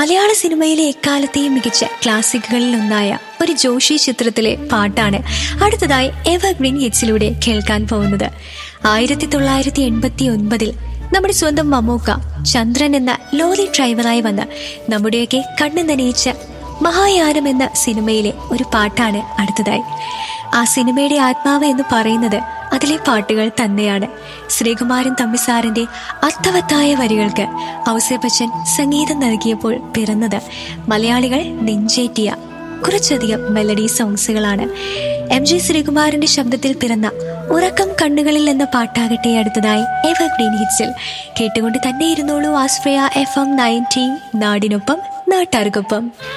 മലയാള സിനിമയിലെ എക്കാലത്തെയും മികച്ച ക്ലാസിക്കുകളിൽ ഒന്നായ ഒരു ജോഷി ചിത്രത്തിലെ പാട്ടാണ് അടുത്തതായി എവർഗ്രീൻ ഹിറ്റ്സിലൂടെ കേൾക്കാൻ പോകുന്നത് ആയിരത്തി തൊള്ളായിരത്തി എൺപത്തി ഒൻപതിൽ നമ്മുടെ സ്വന്തം മമ്മൂക്ക ചന്ദ്രൻ എന്ന ലോറി ഡ്രൈവറായി വന്ന് നമ്മുടെയൊക്കെ കണ്ണു നനയിച്ച മഹായാനം എന്ന സിനിമയിലെ ഒരു പാട്ടാണ് അടുത്തതായി ആ സിനിമയുടെ ആത്മാവ് എന്ന് പറയുന്നത് അതിലെ പാട്ടുകൾ തന്നെയാണ് ശ്രീകുമാരൻ തമ്പിസാറിന്റെ അർത്ഥവത്തായ വരികൾക്ക് ഔസേപ്പച്ചൻ സംഗീതം നൽകിയപ്പോൾ പിറന്നത് മലയാളികൾ നെഞ്ചേറ്റിയ കുറച്ചധികം മെലഡി സോങ്സുകളാണ് എം ജി ശ്രീകുമാരന്റെ ശബ്ദത്തിൽ പിറന്ന ഉറക്കം കണ്ണുകളിൽ എന്ന പാട്ടാകട്ടെ അടുത്തതായി എവർഗ്രീൻ ഹിറ്റ്സിൽ കേട്ടുകൊണ്ട് തന്നെ ഇരുന്നോളൂ ആസ്ഫ്രയ എഫ് എം നയൻറ്റീൻ നാടിനൊപ്പം നാട്ടാർക്കൊപ്പം